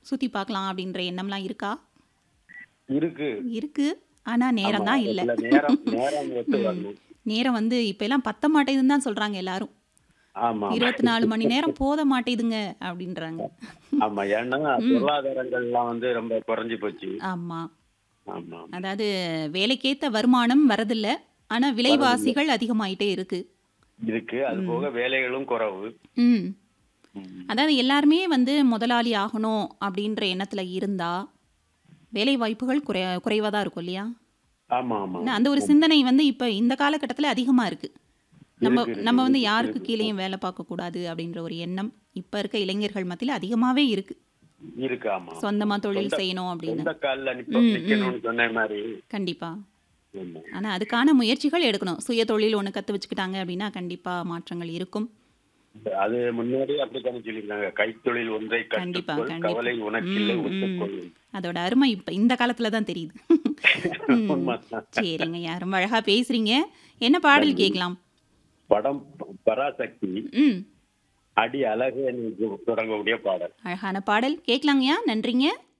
சுத்தி பார்க்கலாம் அப்படின்ற எண்ணம்லாம் இருக்கா? இருக்கு. இருக்கு. ஆனா நேரம் ஆமா. தான் இல்ல. சில நேரம் நேரம் ஒத்து ம். வரணும். நேரம் வந்து இப்ப எல்லாம் பத்த மாட்டேங்குதுன்னு தான் சொல்றாங்க எல்லாரும். ஆமா, ஆமா. 24 மணி நேரம் போத மாட்டேங்குதுங்க அப்படின்றாங்க. ஆமா. ஏன்னா ம். பொருளாதாரங்கள்லாம் வந்து ரொம்ப குறைஞ்சு போச்சு. ஆமா. ஆமா. அதாவது வேலைக்கேத்த வருமானம் வரதில்ல. ஆனா வரதில்ல. விலைவாசிகள் அதிகமாயிட்டே இருக்கு. இருக்கு. அது ம். போக வேலைகளும் குறைவு. ம். ம். அதாவது எல்லாருமே வந்து முதலாளி ஆகணும் அப்படின்ற எண்ணத்துல இருந்தா, வேலை வாய்ப்புகள் குறை குறைவா தான் இருக்கும் இல்லையா? ஆமா, ஆமா. என்ன அந்த ஒரு சிந்தனை வந்து இப்ப இந்த காலகட்டத்துல அதிகமா இருக்கு. நம்ம இருக்கு, இருக்கு, நம்ம வந்து இருக்கு, யாருக்கு இருக்கு. கீழயும் வேலை பார்க்கக்கூடாது அப்படின்ற ஒரு எண்ணம் இப்ப இருக்க இளைஞர்கள் மத்தியில அதிகமாவே இருக்கு. இருக்கு. ஆமா. சொந்தமா தொழில் சொந்த செய்யணும் அப்படின்னு. சொந்த கால்ல நிப்ப ம், ம். நிக்கணும்னு சொன்ன மாரி. கண்டிப்பா. ஆமா. ஆனா அதுக்கான முயற்சிகள் எடுக்கணும். சுய தொழில் ஒண்ணு கத்து வச்சுக்கிட்டாங்க அப்படின்னா கண்டிப்பா மாற்றங்கள் இருக்கும். அது முன்னாடி அப்படித்தானே சொல்லியிருக்காங்க. கைத்தொழில் ஒன்றை கண்டிப்பா, கற்றுக்கொள். கண்டிப்பா. கவலை உனக்கில்லை ம், ம். ஒத்துக்கொள். அதோட அருமை இப்ப இந்த காலத்துல தான் தெரியுது. ம். உண்மைதான். சரிங்கய்யா. ரொம்ப அழகா பேசுறீங்க. என்ன பாடல் நன்றி. கேட்கலாம்? படம் ப- பராசக்தி ம். அடி அழகு என்று தொடங்கக்கூடிய பாடல் அழகான பாடல் கேட்கலாங்கய்யா. நன்றிங்க.